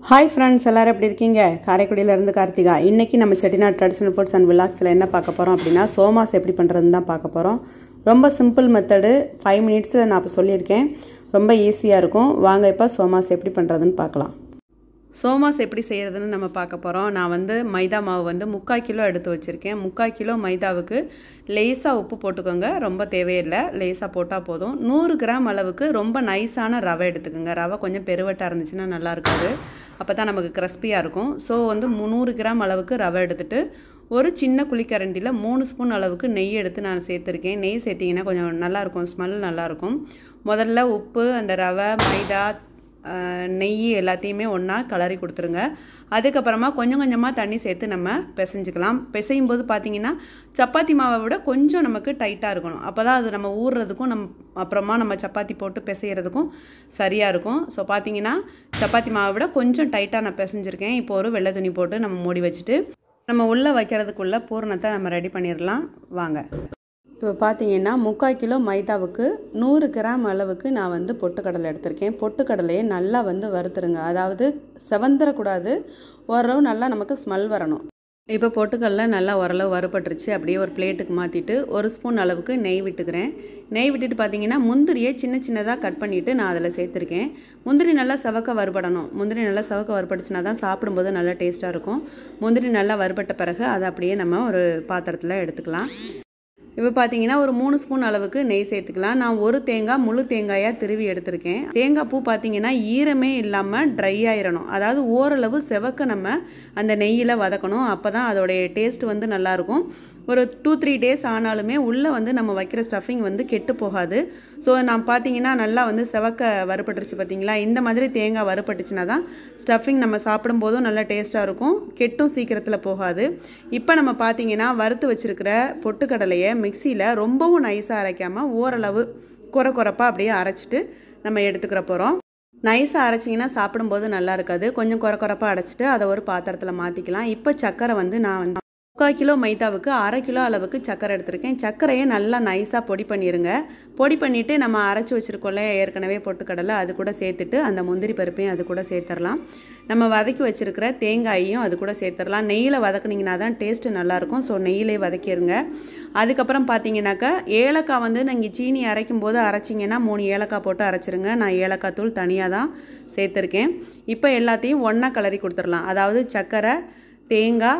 hi friends எல்லாரும் எப்படி இருக்கீங்க காரைக்குடியிலேருந்து கார்த்திகா இன்றைக்கி நம்ம செட்டிநாடு ட்ரெடிஷ்னல் ஃபுட்ஸ் அண்ட் விலாக்ஸில் என்ன பார்க்க போகிறோம் அப்படின்னா சோமாஸ் எப்படி பண்ணுறதுன்னு தான் பார்க்க போகிறோம் ரொம்ப சிம்பிள் மெத்தடு ஃபைவ் மினிட்ஸில் நான் இப்போ சொல்லியிருக்கேன் ரொம்ப ஈஸியாக இருக்கும் வாங்க இப்போ சோமாஸ் எப்படி பண்ணுறதுன்னு பார்க்கலாம் சோமாஸ் எப்படி செய்கிறதுன்னு நம்ம பார்க்க போகிறோம் நான் வந்து மைதா மாவு வந்து முக்கால் கிலோ எடுத்து வச்சுருக்கேன் முக்கால் கிலோ மைதாவுக்கு லேசாக உப்பு போட்டுக்கோங்க ரொம்ப தேவையில்லை லேசாக போட்டால் போதும் நூறு கிராம் அளவுக்கு ரொம்ப நைஸான ரவை எடுத்துக்கோங்க ரவை கொஞ்சம் பெருவட்டாக இருந்துச்சுன்னா நல்லா இருக்காது அப்போ தான் நமக்கு கிறிஸ்பியாக இருக்கும் ஸோ வந்து முந்நூறு கிராம் அளவுக்கு ரவை எடுத்துட்டு ஒரு சின்ன குழிக்கரண்டியில் மூணு ஸ்பூன் அளவுக்கு நெய் எடுத்து நான் சேர்த்துருக்கேன் நெய் சேர்த்திங்கன்னா கொஞ்சம் நல்லாயிருக்கும் ஸ்மெல் நல்லாயிருக்கும் முதல்ல உப்பு அந்த ரவை மைதா நெய் எல்லாத்தையுமே ஒன்றா கலரி கொடுத்துருங்க அதுக்கப்புறமா கொஞ்சம் கொஞ்சமாக தண்ணி சேர்த்து நம்ம பிசைஞ்சுக்கலாம் பிசையும் போது பார்த்தீங்கன்னா சப்பாத்தி மாவை விட கொஞ்சம் நமக்கு டைட்டாக இருக்கணும் அப்போ தான் அது நம்ம ஊறுறதுக்கும் நம் அப்புறமா நம்ம சப்பாத்தி போட்டு பிசைகிறதுக்கும் சரியாக இருக்கும் ஸோ பார்த்தீங்கன்னா சப்பாத்தி மாவை விட கொஞ்சம் டைட்டாக நான் பிசைஞ்சிருக்கேன் இப்போ ஒரு வெள்ளை துணி போட்டு நம்ம மூடி வச்சுட்டு நம்ம உள்ளே வைக்கிறதுக்குள்ளே பூரணத்தை நம்ம ரெடி பண்ணிடலாம் வாங்க இப்போ பார்த்தீங்கன்னா முக்கால் கிலோ மைதாவுக்கு நூறு கிராம் அளவுக்கு நான் வந்து பொட்டுக்கடலை எடுத்திருக்கேன் பொட்டுக்கடலையை நல்லா வந்து வறுத்துருங்க அதாவது செவந்துடக்கூடாது ஓரளவு நல்லா நமக்கு ஸ்மெல் வரணும் இப்போ பொட்டுக்கடலை நல்லா ஓரளவு வறுபட்டுருச்சு அப்படியே ஒரு பிளேட்டுக்கு மாற்றிட்டு ஒரு ஸ்பூன் அளவுக்கு நெய் விட்டுக்கிறேன் நெய் விட்டுட்டு பார்த்தீங்கன்னா முந்திரியை சின்ன சின்னதாக கட் பண்ணிவிட்டு நான் அதில் சேர்த்துருக்கேன் முந்திரி நல்லா சவக்க வறுபடணும் முந்திரி நல்லா சவக்க வறுபட்டுச்சுனா தான் சாப்பிடும்போது நல்லா டேஸ்ட்டாக இருக்கும் முந்திரி நல்லா வறுபட்ட பிறகு அதை அப்படியே நம்ம ஒரு பாத்திரத்தில் எடுத்துக்கலாம் இப்போ பார்த்தீங்கன்னா ஒரு மூணு ஸ்பூன் அளவுக்கு நெய் சேர்த்துக்கலாம் நான் ஒரு தேங்காய் முழு தேங்காயாக திருவி எடுத்திருக்கேன் தேங்காய் பூ பார்த்தீங்கன்னா ஈரமே இல்லாமல் ட்ரை ஆயிடணும் அதாவது ஓரளவு செவக்க நம்ம அந்த நெய்யில் வதக்கணும் அப்போ தான் அதோடைய டேஸ்ட் வந்து நல்லாயிருக்கும் ஒரு டூ த்ரீ டேஸ் ஆனாலுமே உள்ளே வந்து நம்ம வைக்கிற ஸ்டஃபிங் வந்து கெட்டு போகாது ஸோ நான் பார்த்தீங்கன்னா நல்லா வந்து செவக்க வறுபட்டுருச்சு பார்த்தீங்களா இந்த மாதிரி தேங்காய் வறுபட்டுச்சுன்னா தான் ஸ்டஃபிங் நம்ம சாப்பிடும்போதும் நல்லா டேஸ்ட்டாக இருக்கும் கெட்டும் சீக்கிரத்தில் போகாது இப்போ நம்ம பார்த்தீங்கன்னா வறுத்து வச்சுருக்கிற பொட்டுக்கடலையை மிக்சியில் ரொம்பவும் நைஸாக அரைக்காமல் ஓரளவு குறை குறைப்பாக அப்படியே அரைச்சிட்டு நம்ம எடுத்துக்கிற போகிறோம் நைஸாக அரைச்சிங்கன்னா சாப்பிடும்போது நல்லா இருக்காது கொஞ்சம் குறை குறைப்பாக அரைச்சிட்டு அதை ஒரு பாத்திரத்தில் மாற்றிக்கலாம் இப்போ சக்கரை வந்து நான் வந்து முக்கால் கிலோ மைதாவுக்கு அரை கிலோ அளவுக்கு சக்கரை எடுத்திருக்கேன் சர்க்கரையை நல்லா நைஸாக பொடி பண்ணிடுங்க பொடி பண்ணிவிட்டு நம்ம அரைச்சி வச்சுருக்கோம்ல ஏற்கனவே பொட்டுக்கடலை அது கூட சேர்த்துட்டு அந்த முந்திரி பருப்பையும் அது கூட சேர்த்துடலாம் நம்ம வதக்கி வச்சுருக்கிற தேங்காயையும் அது கூட சேர்த்துடலாம் நெய்யில் வதக்குனிங்கன்னா தான் டேஸ்ட்டு நல்லாயிருக்கும் ஸோ நெய்யிலே வதக்கிடுங்க அதுக்கப்புறம் பார்த்தீங்கன்னாக்கா ஏலக்காய் வந்து நீங்கள் சீனி அரைக்கும் போது அரைச்சிங்கன்னா மூணு ஏலக்காய் போட்டு அரைச்சிருங்க நான் ஏலக்காய் தூள் தனியாக தான் சேர்த்துருக்கேன் இப்போ எல்லாத்தையும் ஒன்றா கிளறி கொடுத்துடலாம் அதாவது சர்க்கரை தேங்காய்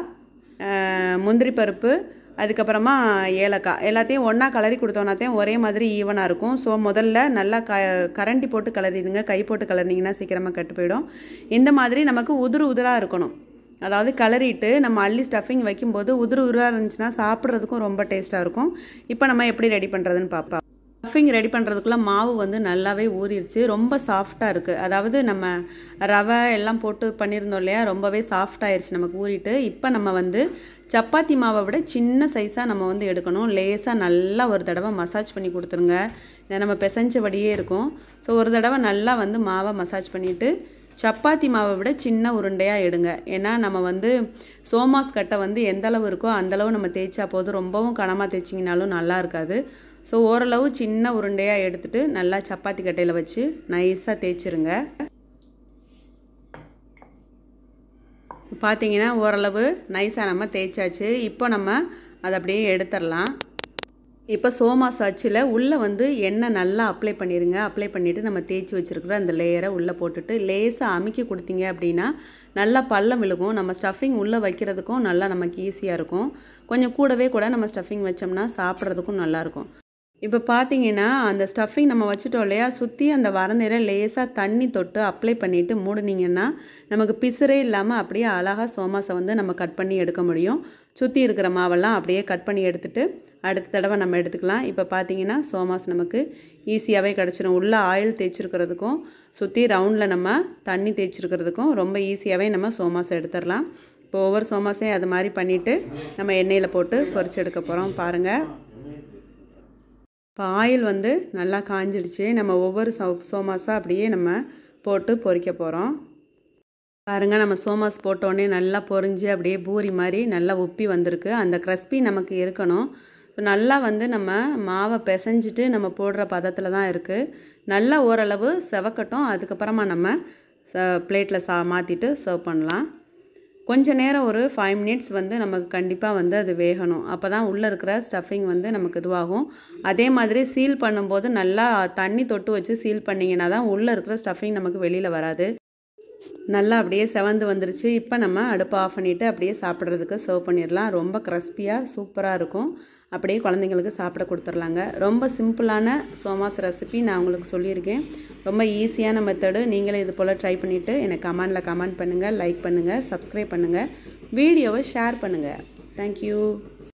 முந்திரி பருப்பு அதுக்கப்புறமா ஏலக்காய் எல்லாத்தையும் ஒன்றா கலரி கொடுத்தோன்னாத்தையும் ஒரே மாதிரி ஈவனாக இருக்கும் ஸோ முதல்ல நல்லா க கரண்டி போட்டு கலரிடுங்க கை போட்டு கலரினீங்கன்னா சீக்கிரமாக கட்டு போயிடும் இந்த மாதிரி நமக்கு உதிரு உதிராக இருக்கணும் அதாவது கலரிட்டு நம்ம அள்ளி ஸ்டஃபிங் வைக்கும்போது உதிரு உதிராக இருந்துச்சுன்னா சாப்பிட்றதுக்கும் ரொம்ப டேஸ்ட்டாக இருக்கும் இப்போ நம்ம எப்படி ரெடி பண்ணுறதுன்னு பார்ப்போம் ஸ்டஃபிங் ரெடி பண்ணுறதுக்குள்ள மாவு வந்து நல்லாவே ஊறிடுச்சு ரொம்ப சாஃப்டாக இருக்குது அதாவது நம்ம ரவை எல்லாம் போட்டு பண்ணியிருந்தோம் இல்லையா ரொம்பவே சாஃப்டாகிருச்சு நமக்கு ஊறிட்டு இப்போ நம்ம வந்து சப்பாத்தி மாவை விட சின்ன சைஸாக நம்ம வந்து எடுக்கணும் லேசாக நல்லா ஒரு தடவை மசாஜ் பண்ணி கொடுத்துருங்க இதை நம்ம பிசைஞ்சபடியே இருக்கும் ஸோ ஒரு தடவை நல்லா வந்து மாவை மசாஜ் பண்ணிவிட்டு சப்பாத்தி மாவை விட சின்ன உருண்டையாக எடுங்க ஏன்னா நம்ம வந்து சோமாஸ் கட்டை வந்து எந்த அளவு இருக்கோ அந்தளவு நம்ம தேய்ச்சா போதும் ரொம்பவும் கனமாக தேய்ச்சிங்கனாலும் நல்லா இருக்காது ஸோ ஓரளவு சின்ன உருண்டையாக எடுத்துகிட்டு நல்லா சப்பாத்தி கட்டையில் வச்சு நைஸாக தேய்ச்சிருங்க பார்த்தீங்கன்னா ஓரளவு நைஸாக நம்ம தேய்ச்சாச்சு இப்போ நம்ம அதை அப்படியே எடுத்துடலாம் இப்போ சோமாஸ் அச்சில் உள்ளே வந்து எண்ணெய் நல்லா அப்ளை பண்ணிடுங்க அப்ளை பண்ணிவிட்டு நம்ம தேய்ச்சி வச்சுருக்கிற அந்த லேயரை உள்ளே போட்டுட்டு லேசாக அமுக்கி கொடுத்தீங்க அப்படின்னா நல்லா பள்ளம் விழுகும் நம்ம ஸ்டஃபிங் உள்ளே வைக்கிறதுக்கும் நல்லா நமக்கு ஈஸியாக இருக்கும் கொஞ்சம் கூடவே கூட நம்ம ஸ்டஃபிங் வச்சோம்னா சாப்பிட்றதுக்கும் நல்லாயிருக்கும் இப்போ பார்த்தீங்கன்னா அந்த ஸ்டஃபிங் நம்ம வச்சுட்டோம் இல்லையா சுற்றி அந்த வரநீரை லேசாக தண்ணி தொட்டு அப்ளை பண்ணிவிட்டு மூடுனீங்கன்னா நமக்கு பிசுறே இல்லாமல் அப்படியே அழகாக சோமாஸை வந்து நம்ம கட் பண்ணி எடுக்க முடியும் சுற்றி இருக்கிற மாவெல்லாம் அப்படியே கட் பண்ணி எடுத்துகிட்டு அடுத்த தடவை நம்ம எடுத்துக்கலாம் இப்போ பார்த்தீங்கன்னா சோமாஸ் நமக்கு ஈஸியாகவே கிடச்சிரும் உள்ளே ஆயில் தேய்ச்சிருக்கிறதுக்கும் சுற்றி ரவுண்டில் நம்ம தண்ணி தேய்ச்சிருக்கிறதுக்கும் ரொம்ப ஈஸியாகவே நம்ம சோமாஸ் எடுத்துடலாம் இப்போ ஒவ்வொரு சோமாஸையும் அது மாதிரி பண்ணிவிட்டு நம்ம எண்ணெயில் போட்டு பொரிச்சு எடுக்க போகிறோம் பாருங்கள் இப்போ ஆயில் வந்து நல்லா காஞ்சிடுச்சு நம்ம ஒவ்வொரு சோ சோமாஸாக அப்படியே நம்ம போட்டு பொரிக்க போகிறோம் பாருங்கள் நம்ம சோமாஸ் போட்டோடனே நல்லா பொரிஞ்சு அப்படியே பூரி மாதிரி நல்லா உப்பி வந்திருக்கு அந்த க்ரஸ்பி நமக்கு இருக்கணும் நல்லா வந்து நம்ம மாவை பிசைஞ்சிட்டு நம்ம போடுற பதத்தில் தான் இருக்குது நல்லா ஓரளவு செவக்கட்டும் அதுக்கப்புறமா நம்ம பிளேட்டில் சா மாற்றிட்டு சர்வ் பண்ணலாம் கொஞ்ச நேரம் ஒரு ஃபைவ் மினிட்ஸ் வந்து நமக்கு கண்டிப்பாக வந்து அது வேகணும் அப்போ தான் உள்ளே இருக்கிற ஸ்டஃபிங் வந்து நமக்கு இதுவாகும் அதே மாதிரி சீல் பண்ணும்போது நல்லா தண்ணி தொட்டு வச்சு சீல் பண்ணிங்கன்னா தான் உள்ளே இருக்கிற ஸ்டஃபிங் நமக்கு வெளியில் வராது நல்லா அப்படியே செவந்து வந்துருச்சு இப்போ நம்ம அடுப்பை ஆஃப் பண்ணிவிட்டு அப்படியே சாப்பிட்றதுக்கு சர்வ் பண்ணிடலாம் ரொம்ப க்ரஸ்பியாக சூப்பராக இருக்கும் அப்படியே குழந்தைங்களுக்கு சாப்பிட கொடுத்துர்லாங்க ரொம்ப சிம்பிளான சோமாஸ் ரெசிபி நான் உங்களுக்கு சொல்லியிருக்கேன் ரொம்ப ஈஸியான மெத்தடு நீங்களே இது போல் ட்ரை பண்ணிவிட்டு எனக்கு கமெண்டில் கமெண்ட் பண்ணுங்கள் லைக் பண்ணுங்கள் சப்ஸ்கிரைப் பண்ணுங்கள் வீடியோவை ஷேர் பண்ணுங்கள் தேங்க்யூ